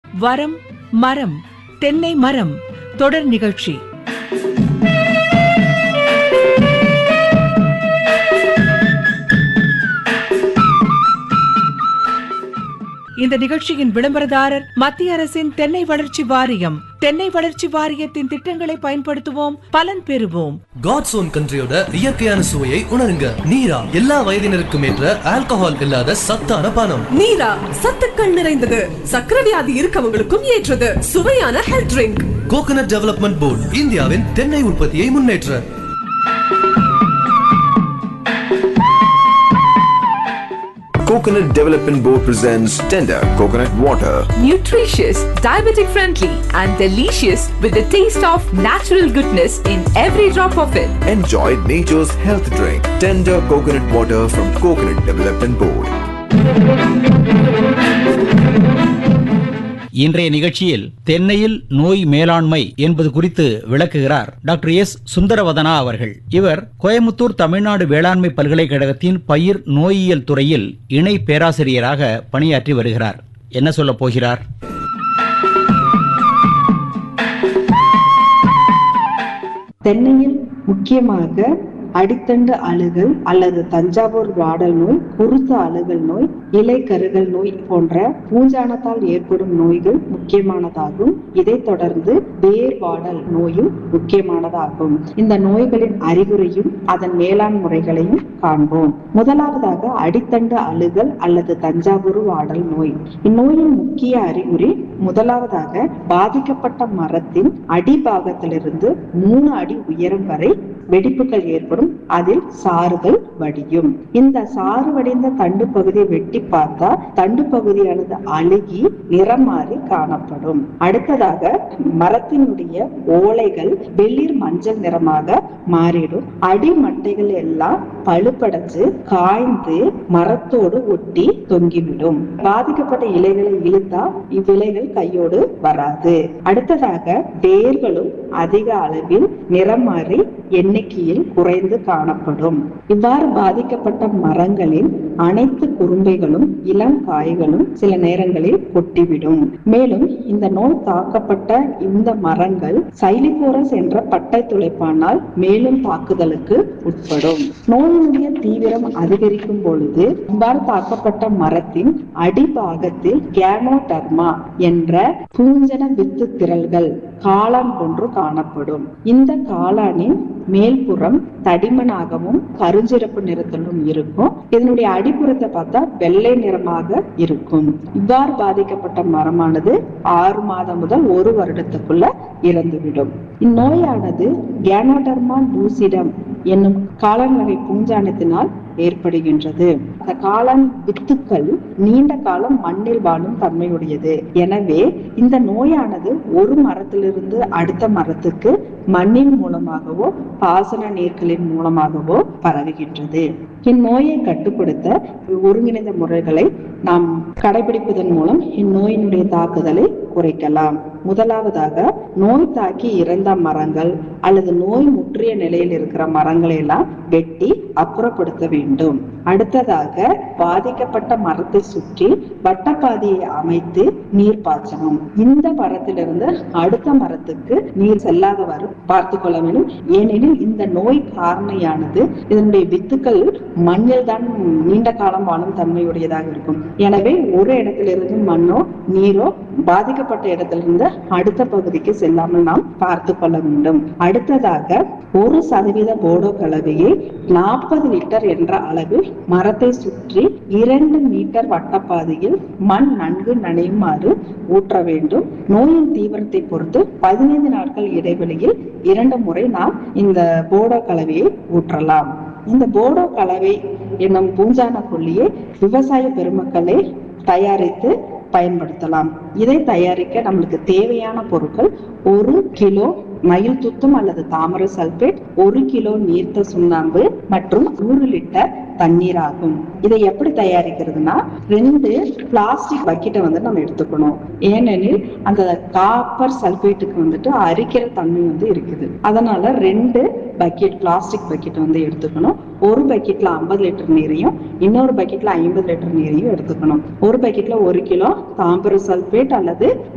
வரம் மரம் தென்னை மரம் தொடர் நிகழ்ச்சி இந்த நிகழ்ச்சியின் விளம்பரதாரர் மத்திய அரசின் தென்னை வளர்ச்சி வாரியம் தென்னை வளர்ச்சி வாரியத்தின் திட்டங்களை பயன்படுத்துவோம் பலன் பெறுவோம் காட்ஸ் ஓன் கண்ட்ரியோட இயற்கையான சுவையை உணருங்க நீரா எல்லா வயதினருக்கும் ஏற்ற ஆல்கஹால் இல்லாத சத்தான பானம் நீரா சத்துக்கள் நிறைந்தது சக்கரை வியாதி இருக்கவங்களுக்கும் ஏற்றது சுவையான health drink coconut development board இந்தியாவின் தென்னை உற்பத்தியை முன்னேற்ற Coconut Development Board presents Tender Coconut Water. nutritious, diabetic friendly, and delicious with the taste of natural goodness in every drop of it. Enjoy nature's health drink. Tender Coconut Water from Coconut Development Board. இன்றைய நிகழ்ச்சியில் தென்னையில் நோய் மேலாண்மை என்பது குறித்து விளக்குகிறார் doctor S Sundaravadana அவர்கள் இவர் கோயமுத்தூர் தமிழ்நாடு வேளாண்மை பல்கலைக்கழகத்தின் பயிர் நோயியல் துறையில் இணை பேராசிரியராக பணியாற்றி வருகிறார் என்ன சொல்லப் போகிறார் தென்னையில் முக்கியமாக அடித்தண்டு அழுகல் அல்லது தஞ்சாவூர் வாடல் நோய் குருத்து அழுகல் நோய் இலை கருகல் நோய் போன்ற பூஞ்சானத்தால் ஏற்படும் நோய்கள் முக்கியமானதாகும் இதைத் தொடர்ந்து வேர் வாடல் நோயும் முக்கியமானதாகும் இந்த நோய்களின் அறிகுறியும் அதன் மேலாண் முறைகளையும் காண்போம் முதலாவதாக அடித்தண்டு அழுகல் அல்லது தஞ்சாவூர் வாடல் நோய் இந்நோயின் முக்கிய அறிகுறி முதலாவதாக பாதிக்கப்பட்ட மரத்தின் அடிபாகத்திலிருந்து மூணு அடி உயரம் வரை வெடிப்புகள் ஏற்படும் அதில் சாறுகள் வடியும் இந்த சாறு வடிந்த தண்டு பகுதியை வெட்டி பார்த்தா தண்டு பகுதியானது அழுகி நிறம் மாறி காணப்படும் அடுத்ததாக மரத்தினுடைய ஓலைகள் வெளிர் மஞ்சள் நிறமாக மாறிடும் அடிமட்டைகள் எல்லாம் பழுப்படைஞ்சு காய்ந்து மரத்தோடு ஒட்டி தொங்கிவிடும் பாதிக்கப்பட்ட இலைகளை இழுத்தா இவ்விலைகள் கையோடு வராது அடுத்ததாக வேர்களும் அதிக அளவில் நிறம் மாறி எண்ணிக்கையில் குறைந்து காணப்படும் இவ்வாறு பாதிக்கப்பட்ட மரங்களின் அனைத்து குறும்பைகளும் இளம் காய்களும் சில நேரங்களில் கொட்டிவிடும் மேலும் இந்த நோய் தாக்கப்பட்ட இந்த மரங்கள் சைலிபோரஸ் என்ற பட்டை துளைப்பானால் மேலும் தாக்குதலுக்கு உட்படும் நோயினுடைய தீவிரம் அதிகரிக்கும் பொழுது இவ்வாறு தாக்கப்பட்ட மரத்தின் அடிபாகத்தில் கேனோடர்மா என்ற பூஞ்சன வித்து திரள்கள் காளான் போன்று காணப்படும் இந்த காளானின் மேல்புறம் தடிமனாகவும் கருஞ்சிறப்பு நிறத்திலும் இருக்கும் இதனுடைய அடிப்புறத்தை பார்த்தா வெள்ளை நிறமாக இருக்கும் இவ்வாறு பாதிக்கப்பட்ட மரமானது ஆறு மாதம் முதல் ஒரு வருடத்துக்குள்ள இறந்துவிடும் இந்நோயானது கேனோடர்மா லூசிடம் என்னும் காளான் வகை பூஞ்சானத்தினால் ஏற்படுகின்றது அந்த காளான் வித்துக்கள் நீண்ட காலம் மண்ணில் வாழும் தன்மையுடையது எனவே இந்த நோயானது ஒரு மரத்திலிருந்து அடுத்த மரத்துக்கு மண்ணின் மூலமாகவோ பாசன நீர்களின் மூலமாகவோ பரவுகின்றது இந்நோயை கட்டுப்படுத்த ஒருங்கிணைந்த முறைகளை நாம் கடைபிடிப்பதன் மூலம் இந்நோயினுடைய தாக்குதலை குறைக்கலாம் முதலாவதாக நோய் தாக்கி இறந்த மரங்கள் அல்லது நோய் முற்றிய நிலையில் இருக்கிற மரங்களை எல்லாம் வெட்டி அப்புறப்படுத்த வேண்டும் அடுத்ததாக பாதிக்கப்பட்ட மரத்தை சுற்றி வட்டப்பாதையை அமைத்து நீர் பாய்ச்சணும் இந்த மரத்திலிருந்து அடுத்த மரத்துக்கு நீர் செல்லாதவாறு பார்த்து கொள்ள வேண்டும் ஏனெனில் இந்த நோய் காரணியானது இதனுடைய வித்துக்கள் மண்ணில் தான் நீண்ட காலம் வாழும் தன்மையுடையதாக இருக்கும் எனவே ஒரு இடத்திலிருந்து மண்ணோ நீரோ பாதிக்கப்பட்ட இடத்திலிருந்து அடுத்த பகுதிக்கு செல்லாமல் நாம் பார்த்து கொள்ள வேண்டும் அடுத்ததாக ஒரு சதவீத போடோ கலவையை நாற்பது லிட்டர் என்ற அளவில் மரத்தை சுற்றி இரண்டு மீட்டர் வட்டப்பாதையில் மண் நன்கு நனையுமாறு ஊற்ற வேண்டும் நோயின் தீவிரத்தை பொறுத்து பதினைந்து நாட்கள் இடைவெளியில் இரண்டு முறை நாம் இந்த போடோ கலவையை ஊற்றலாம் இந்த போடோ கலவை என்னும் பூஞ்சான கொல்லியை விவசாய பெருமக்களே தயாரித்து பயன்படுத்தலாம் இதை தயாரிக்க நம்மளுக்கு தேவையான பொருட்கள் ஒரு கிலோ மயில் துத்தம் அல்லது தாமரை சல்பேட் ஒரு கிலோ நீர்த்த சுண்ணாம்பு மற்றும் நூறு லிட்டர் தண்ணீர் ஆகும் இதை எப்படி தயாரிக்கிறதுனா ரெண்டு பிளாஸ்டிக் பக்கெட்டை வந்து நம்ம எடுத்துக்கணும் ஏனெனில் அந்த காப்பர் சல்பேட்டுக்கு வந்துட்டு அரிக்கிற தன்மை வந்து இருக்குது அதனால ரெண்டு பக்கெட் பிளாஸ்டிக் பக்கெட் வந்து எடுத்துக்கணும் ஒரு பக்கெட்ல ஐம்பது லிட்டர் நீரையும் இன்னொரு பக்கெட்ல ஐம்பது லிட்டர் நீரையும் எடுத்துக்கணும் ஒரு பக்கெட்ல ஒரு கிலோ தாம்பர சல்பேட் அல்லது